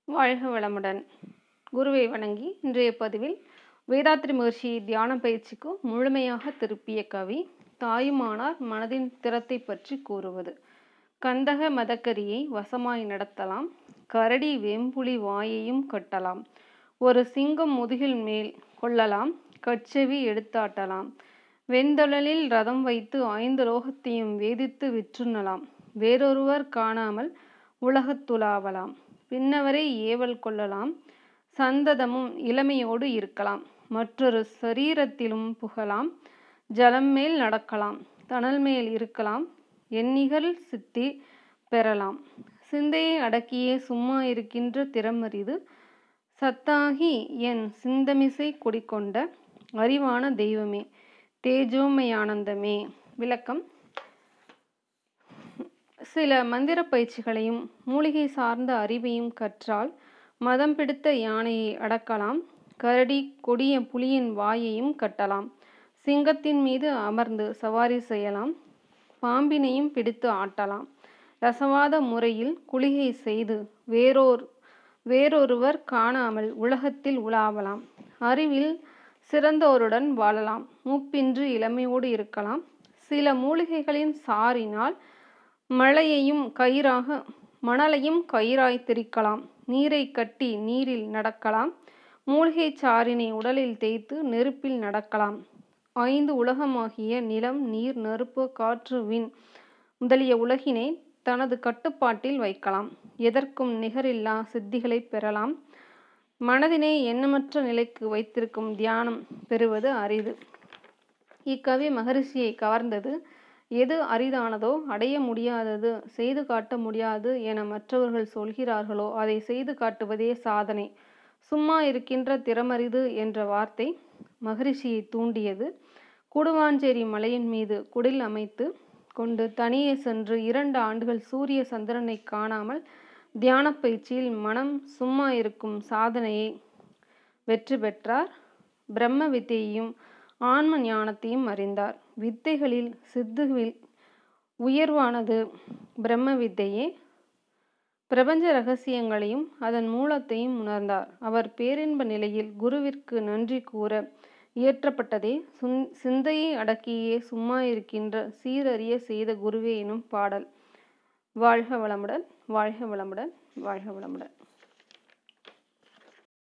வாழ்க வளமுடன் குருவை வணங்கி இன்றைய பதிவில் வேதாத்திரி மகர்ஷி தியான பயிற்சிக்கு முழுமையாக திருப்பிய கவி தாயுமானார் மனதின் திறத்தை பற்றி கூறுவது கந்தக மதக்கரியை வசமாய் நடத்தலாம் கரடி வெம்புலி வாயையும் கட்டலாம் ஒரு சிங்கம் முதுகில் மேல் கொள்ளலாம் கட்செவி எடுத்தாட்டலாம் வெண்தொழலில் ரதம் வைத்து ஐந்து லோகத்தையும் வேதித்து விற்றுண்ணலாம் வேறொருவர் காணாமல் உலகத்துலாவலாம் பின்னவரை ஏவல் கொள்ளலாம் சந்ததமும் இளமையோடு இருக்கலாம் மற்றொரு சரீரத்திலும் புகலாம் ஜலம் மேல் நடக்கலாம் தணல் மேல் இருக்கலாம் எண்ணிகள் சித்தி பெறலாம் சிந்தையை அடக்கியே சும்மா இருக்கின்ற திறமறிது சத்தாகி என் சிந்தமிசை குடிக்கொண்ட அறிவான தெய்வமே தேஜோமயானந்தமே விளக்கம் சில மந்திர பயிற்சிகளையும் மூலிகை சார்ந்த அறிவையும் கற்றால் மதம் பிடித்த யானையை அடக்கலாம் கரடி கொடிய புலியின் வாயையும் கட்டலாம் சிங்கத்தின் மீது அமர்ந்து சவாரி செய்யலாம் பாம்பினையும் பிடித்து ஆட்டலாம் ரசவாத முறையில் குளிகை செய்து வேறோர் வேறொருவர் காணாமல் உலகத்தில் உலாவலாம் அறிவில் சிறந்தோருடன் வாழலாம் மூப்பின்றி இளமையோடு இருக்கலாம் சில மூலிகைகளின் சாரினால் மழையையும் கயிறாக மணலையும் கயிறாய் திரிக்கலாம் நீரை கட்டி நீரில் நடக்கலாம் மூலிகை சாறினை உடலில் தேய்த்து நெருப்பில் நடக்கலாம் ஐந்து உலகமாகிய நிலம் நீர் நெருப்பு காற்று விண் முதலிய உலகினை தனது கட்டுப்பாட்டில் வைக்கலாம் எதற்கும் நிகரில்லா சித்திகளை பெறலாம் மனதினை எண்ணமற்ற நிலைக்கு வைத்திருக்கும் தியானம் பெறுவது அரிது இக்கவி மகரிஷியை கவர்ந்தது எது அரிதானதோ அடைய முடியாதது செய்து காட்ட முடியாது என மற்றவர்கள் சொல்கிறார்களோ அதை செய்து காட்டுவதே சாதனை சும்மா இருக்கின்ற திறமரிது என்ற வார்த்தை மகரிஷியை தூண்டியது குடுவாஞ்சேரி மலையின் மீது குடில் அமைத்து கொண்டு தனியே சென்று இரண்டு ஆண்டுகள் சூரிய சந்திரனை காணாமல் தியான பயிற்சியில் மனம் சும்மா இருக்கும் சாதனையை வெற்றி பெற்றார் பிரம்ம வித்தையையும் ஆன்ம ஞானத்தையும் அறிந்தார் வித்தைகளில் சித்துவில் உயர்வானது பிரம்ம வித்தையே பிரபஞ்ச ரகசியங்களையும் அதன் மூலத்தையும் உணர்ந்தார் அவர் பேரின்ப நிலையில் குருவிற்கு நன்றி கூற இயற்றப்பட்டதே சுந் சிந்தையை அடக்கியே சும்மா இருக்கின்ற சீரறிய செய்த குருவே எனும் பாடல் வாழ்க வளமுடன் வாழ்க வளமுடன் வாழ்க வளமுடன்